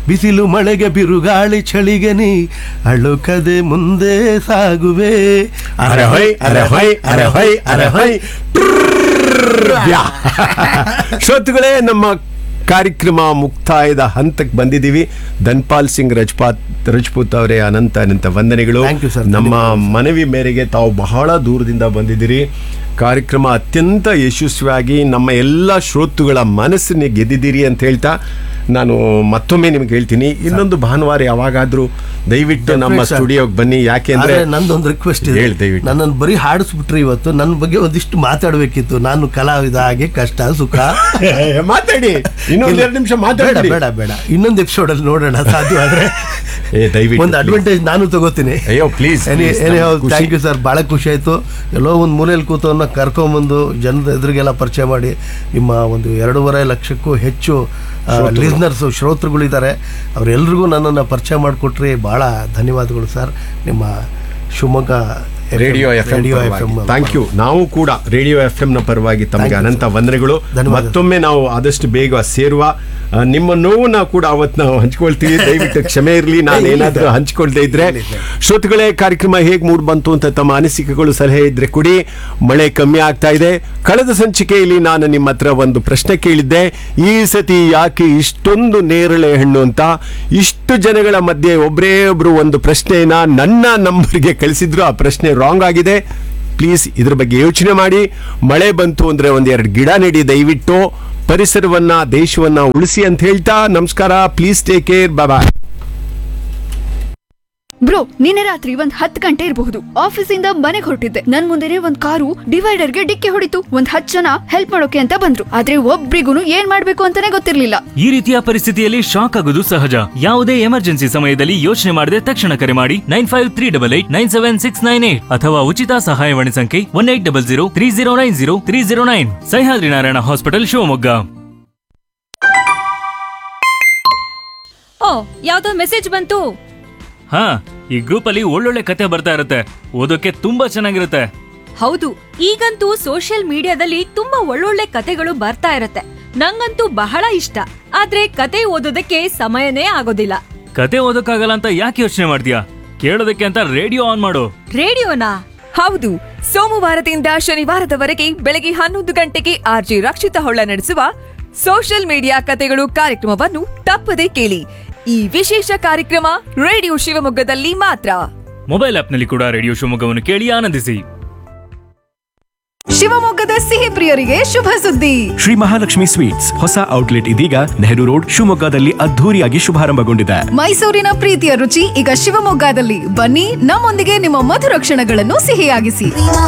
ಬಿಸಿಲು ಮಳೆಗೆ ಬಿರುಗಾಳಿ ಚಳಿಗೆ ನೀ ಅಳುಕದೆ ಮುಂದೆ ಸಾಗುವೆ ಅರೆ ಹೊಯ್ ಅರೆ ಹೊಯ್ ಅರೆ ಹೊಯ್ ಅರೆ ಹೊಯ್ ಯಾ. ಶ್ರೋತೃಗಳೇ ನಮ್ಮ ಕಾರ್ಯಕ್ರಮ ಮುಕ್ತಾಯದ ಹಂತಕ್ಕೆ ಬಂದಿದ್ದೀವಿ ಧನ್ಪಾಲ್ ಸಿಂಗ್ ರಜಪಾತ್ ರಜಪೂತ್ ಅವರೇ ಅನಂತ ಅನಂತ ವಂದನೆಗಳು Thank you, sir. ನಮ್ಮ ಮನವಿ ಮೇರೆಗೆ ತಾವು ಬಹಳ ದೂರದಿಂದ ಬಂದಿದ್ದೀರಿ ಕಾರ್ಯಕ್ರಮ ಅತ್ಯಂತ ಯಶಸ್ವಿಯಾಗಿ ನಮ್ಮ ಎಲ್ಲ ಶ್ರೋತೃಗಳ ಮನಸ್ಸನ್ನ ಗೆದ್ದಿದ್ದೀರಿ ಅಂತ ಹೇಳ್ತಾ ನಾನು ಮತ್ತೊಮ್ಮೆ ನಿಮ್ಗೆ ಹೇಳ್ತೀನಿ ಇನ್ನೊಂದು ಭಾನುವಾರ ಯಾವಾಗಾದ್ರೂ ದಯವಿಟ್ಟು ನಮ್ಮ Definitely, sir. ಸ್ಟುಡಿಯೋಗೆ ಬನ್ನಿ ಯಾಕೆಂದ್ರೆ ಆದ್ರೆ ನಂದೊಂದು ರಿಕ್ವೆಸ್ಟ್ ಇದೆ ಹೇಳಿ ದಯವಿಟ್ಟು. ನನ್ನನ್ನು ಬರೀ ಹಾಡಿಸ್ಬಿಟ್ರಿ ಇವತ್ತು ನನ್ನ ಬಗ್ಗೆ ಒಂದಿಷ್ಟು ಮಾತಾಡ್ಬೇಕಿತ್ತು ನಾನು ಕಲಾವಿದ ಹಾಗೆ ಕಷ್ಟ ಸುಖ ಮಾತಾಡಿ ಇನ್ನೊಂದ್ ಎರಡು ನಿಮಿಷ ಬೇಡ ಮಾತಾಡಿ ಬೇಡ ಬೇಡ ಇನ್ನೊಂದು ಎಪಿಸೋಡ್ ಅಲ್ಲಿ ನೋಡೋಣ ಸಾಧ್ಯ ಆದ್ರೆ ಏ ದಯವಿಟ್ಟು ಒಂದು ಅಡ್ವಾಂಟೇಜ್ ನಾನು ತಗೋತೀನಿ ಅಯ್ಯೋ ಪ್ಲೀಸ್ ಥ್ಯಾಂಕ್ ಯು ಸರ್ ಭಾಳ ಖುಷಿ ಆಯ್ತು ಎಲ್ಲೋ ಒಂದು ಮೂಲೆಯಲ್ಲಿ ಕೂತವನ್ನ ಕರ್ಕೊಂಬಂದು ಜನದ ಎದುರಿಗೆಲ್ಲ ಪರಿಚಯ ಮಾಡಿ ನಿಮ್ಮ ಒಂದು ಎರಡೂವರೆ ಲಕ್ಷಕ್ಕೂ ಹೆಚ್ಚು ಲಿಸ್ನರ್ಸು ಶ್ರೋತೃಗಳಿದ್ದಾರೆ ಅವರೆಲ್ರಿಗೂ ನನ್ನನ್ನು ಪರಿಚಯ ಮಾಡಿಕೊಟ್ರಿ ಭಾಳ ಧನ್ಯವಾದಗಳು ಸರ್ ನಿಮ್ಮ Shivamogga radio F M radio F M thank you ನಾವು ಕೂಡ ರೇಡಿಯೋ ಎಫ್ ಎಂ ನ ಪರವಾಗಿ ತಮಗೆ Thank you, ಅನಂತ sir. ವಂದನೆಗಳು ಧನ್ಯವಾದ. ಮತ್ತೊಮ್ಮೆ ನಾವು ಆದಷ್ಟು ಬೇಗ ಸೇರುವ ಆ, ನಿಮ್ಮ ನೋವನ್ನ ಕೂಡ ಅವತ್ತು ನಾವು ಹಂಚ್ಕೊಳ್ತೀವಿ ದಯವಿಟ್ಟು ಕ್ಷಮೆ ಇರಲಿ ನಾನು ಇಲ್ಲ, ಏನಾದರೂ sir. ಹಂಚ್ಕೊಳ್ದೇ ಇದ್ರೆ ಇಲ್ಲ, sir. ಶ್ರೋತೃಗಳೇ ಕಾರ್ಯಕ್ರಮ ಹೇಗೆ ಮೂಡ್ ಬಂತು ಅಂತ ತಮ್ಮ ಅನಿಸಿಕೆಗಳು ಸಲಹೆ ಇದ್ರೆ ಕೊಡಿ ಮಳೆ ಕಮ್ಮಿ ಆಗ್ತಾ ಇದೆ ಕಳೆದ ಸಂಚಿಕೆಯಲ್ಲಿ ನಾನು ನಿಮ್ಮ ಹತ್ರ ಒಂದು ಪ್ರಶ್ನೆ ಕೇಳಿದ್ದೆ ಈ ಸತಿ ಯಾಕೆ ಇಷ್ಟೊಂದು ನೇರಳೆ ಹಣ್ಣು ಅಂತ ಇಷ್ಟು ಜನಗಳ ಮಧ್ಯೆ ಒಬ್ಬರೇ ಒಬ್ರು ಒಂದು ಪ್ರಶ್ನೆಯನ್ನ ನನ್ನ ನಂಬರ್ಗೆ ಕಳಿಸಿದ್ರು ಆ ಪ್ರಶ್ನೆ ರಾಂಗ್ ಆಗಿದೆ ಪ್ಲೀಸ್ ಇದ್ರ ಬಗ್ಗೆ ಯೋಚನೆ ಮಾಡಿ ಮಳೆ ಬಂತು ಅಂದ್ರೆ ಒಂದೆರಡು ಗಿಡ ನೆಡಿ ದಯವಿಟ್ಟು ಪರಿಸರವನ್ನ ದೇಶವನ್ನ ಉಳಿಸಿ ಅಂತ ಹೇಳ್ತಾ ನಮಸ್ಕಾರ ಪ್ಲೀಸ್ ಟೇಕ್ ಕೇರ್ ಬಾಬಾ ಬ್ರೋ ನಿನ್ನೆ ರಾತ್ರಿ ಒಂದ್ ಹತ್ ಗಂಟೆ ಇರಬಹುದು ಆಫೀಸಿಂದ ಮನೆಗೆ ಹೊರಟಿದ್ದೆ ನನ್ ಮುಂದೆನೆ ಒಂದ್ ಕಾರು ಡಿವೈಡರ್ಗೆ ಡಿಕ್ಕಿ ಹೊಡಿತು ಒಂದ್ ಹತ್ ಜನ ಹೆಲ್ಪ್ ಮಾಡೋಕೆ ಅಂತ ಬಂದ್ರು ಆದ್ರೆ ಒಬ್ರಿಗೂ ಏನ್ ಮಾಡ್ಬೇಕು ಅಂತಾನೆ ಗೊತ್ತಿರ್ಲಿಲ್ಲ ಈ ರೀತಿಯ ಪರಿಸ್ಥಿತಿಯಲ್ಲಿ ಶಾಕ್ ಆಗೋದು ಸಹಜ ಯಾವುದೇ ಎಮರ್ಜೆನ್ಸಿ ಸಮಯದಲ್ಲಿ ಯೋಚನೆ ಮಾಡದೆ ತಕ್ಷಣ ಕರೆ ಮಾಡಿ nine five three double eight nine seven six nine eight ಅಥವಾ ಉಚಿತ ಸಹಾಯವಾಣಿ ಸಂಖ್ಯೆ one eight double zero three zero nine zero three zero nine Sahyadri Narayana hospital Shivamogga ಓ ಯಾವ್ದೋ ಮೆಸೇಜ್ ಬಂತು ಹಾ ಈ ಗ್ರೂಪ್ ಅಲ್ಲಿ ಒಳ್ಳೊಳ್ಳೆ ಕತೆ ಬರ್ತಾ ಇರುತ್ತೆ ಓದೋಕೆ ತುಂಬಾ ಚೆನ್ನಾಗಿರುತ್ತೆ ಹೌದು ಈಗಂತೂ ಸೋಷಿಯಲ್ ಮೀಡಿಯಾದಲ್ಲಿ ತುಂಬಾ ಒಳ್ಳೊಳ್ಳೆ ಕತೆಗಳು ಬರ್ತಾ ಇರತ್ತೆ ನಂಗಂತೂ ಬಹಳ ಇಷ್ಟ ಆದ್ರೆ ಕತೆ ಓದೋದಕ್ಕೆ ಸಮಯನೇ ಆಗೋದಿಲ್ಲ ಕತೆ ಓದೋಕ್ಕಾಗಲ್ಲ ಅಂತ ಯಾಕೆ ಯೋಚನೆ ಮಾಡ್ತೀಯಾ ಕೇಳೋದಕ್ಕೆ ಅಂತ ರೇಡಿಯೋ ಆನ್ ಮಾಡು ರೇಡಿಯೋನಾ ಹೌದು ಸೋಮವಾರದಿಂದ ಶನಿವಾರದವರೆಗೆ ಬೆಳಗ್ಗೆ ಹನ್ನೊಂದು ಗಂಟೆಗೆ ಆರ್ಜಿ ರಕ್ಷಿತ ಹೊಳ್ಳ ನಡೆಸುವ ಸೋಷಿಯಲ್ ಮೀಡಿಯಾ ಕತೆಗಳು ಕಾರ್ಯಕ್ರಮವನ್ನು ತಪ್ಪದೆ ಕೇಳಿ ಈ ವಿಶೇಷ ಕಾರ್ಯಕ್ರಮ ರೇಡಿಯೋ ಶಿವಮೊಗ್ಗದಲ್ಲಿ ಮಾತ್ರ ಮೊಬೈಲ್ ಆಪ್ನಲ್ಲಿ ಕೂಡ ರೇಡಿಯೋ ಶಿವಮೊಗ್ಗವನ್ನು ಕೇಳಿ ಆನಂದಿಸಿ ಶಿವಮೊಗ್ಗದ ಸಿಹಿ ಪ್ರಿಯರಿಗೆ ಶುಭ ಸುದ್ದಿ ಶ್ರೀ ಮಹಾಲಕ್ಷ್ಮಿ ಸ್ವೀಟ್ಸ್ ಹೊಸ ಔಟ್ಲೆಟ್ ಇದೀಗ ನೆಹರು ರೋಡ್ ಶಿವಮೊಗ್ಗದಲ್ಲಿ ಅದ್ಧೂರಿಯಾಗಿ ಶುಭಾರಂಭಗೊಂಡಿದೆ ಮೈಸೂರಿನ ಪ್ರೀತಿಯ ರುಚಿ ಈಗ ಶಿವಮೊಗ್ಗದಲ್ಲಿ ಬನ್ನಿ ನಮ್ಮೊಂದಿಗೆ ನಿಮ್ಮ ಮಧುರ ಕ್ಷಣಗಳನ್ನು ಸಿಹಿಯಾಗಿಸಿ